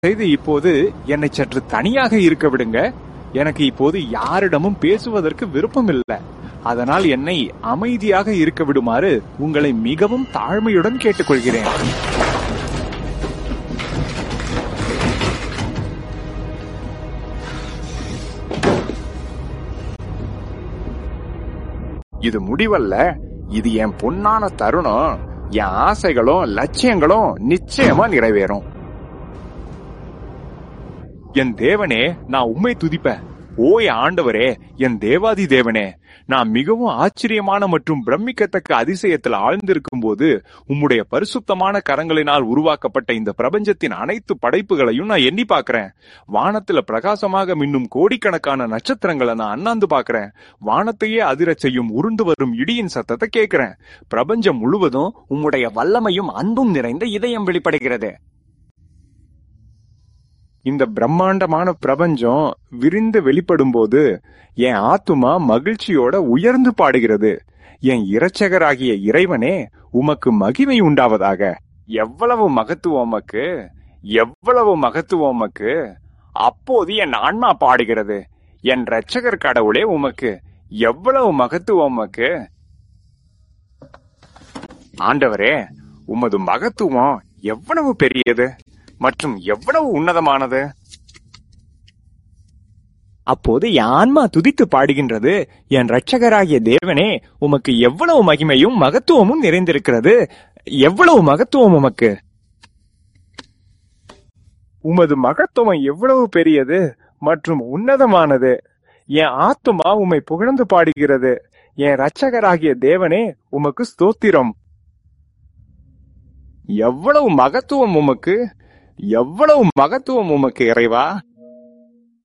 செய்து இப்போது என்னை சற்று தனியாக இருக்க விடுங்க எனக்கு இப்போது யாரிடமும் பேசுவதற்கு விருப்பம் இல்லை அதனால் என்னை அமைதியாக இருக்க விடுமாறு உங்களை மிகவும் தாழ்மையுடன் கேட்டுக்கொள்கிறேன் இது முடிவல்ல இது என் பொன்னான தருணம் என் ஆசைகளும் லட்சியங்களும் நிச்சயமா நிறைவேறும் என் தேவனே நான் உண்மை துதிப்பேன் ஓய் ஆண்டவரே என் தேவாதி தேவனே நான் மிகவும் ஆச்சரியமான மற்றும் பிரமிக்கத்தக்க அதிசயத்தில் ஆழ்ந்திருக்கும் போது உம்முடைய பரிசுத்தமான கரங்களினால் உருவாக்கப்பட்ட இந்த பிரபஞ்சத்தின் அனைத்து படைப்புகளையும் நான் எண்ணி பார்க்கிறேன் வானத்துல பிரகாசமாக மின்னும் கோடிக்கணக்கான நட்சத்திரங்களை நான் அண்ணாந்து பார்க்கிறேன் வானத்தையே அதிரச் செய்யும் உருண்டு வரும் இடியின் சத்தத்தை கேட்கிறேன் பிரபஞ்சம் முழுவதும் உம்முடைய வல்லமையும் அன்பும் நிறைந்த இதயம் வெளிப்படுகிறது இந்த பிரம்மாண்டமான பிரபஞ்சம் விரிந்து வெளிப்படும் போது என் ஆத்துமா மகிழ்ச்சியோட உயர்ந்து பாடுகிறது என் இரட்சகராகிய இறைவனே உமக்கு மகிமை உண்டாவதாக எவ்வளவு மகத்துவம் உமக்கு எவ்வளவு மகத்துவம் உமக்கு அப்போது என் ஆன்மா பாடுகிறது என் இரட்சகர் கடவுளே உமக்கு எவ்வளவு மகத்துவம் உமக்கு ஆண்டவரே உமது மகத்துவம் எவ்வளவு பெரியது மற்றும் எவ்வளவு உன்னதமானது அப்போது என் ஆன்மா துதித்து பாடுகின்றது என் இரட்சகராகிய தேவனே உமக்கு எவ்வளவு மகிமையும் மகத்துவமும் நிறைந்திருக்கிறது எவ்வளவு மகத்துவம் உமக்கு உமது மகத்துவம் எவ்வளவு பெரியது மற்றும் உன்னதமானது என் ஆத்துமா உம்மை புகழ்ந்து பாடுகிறது என் இரட்சகராகிய தேவனே உமக்கு ஸ்தோத்திரம் எவ்வளவு மகத்துவம் உமக்கு எவ்வளவு மகத்துவம் உமக்கு இறைவா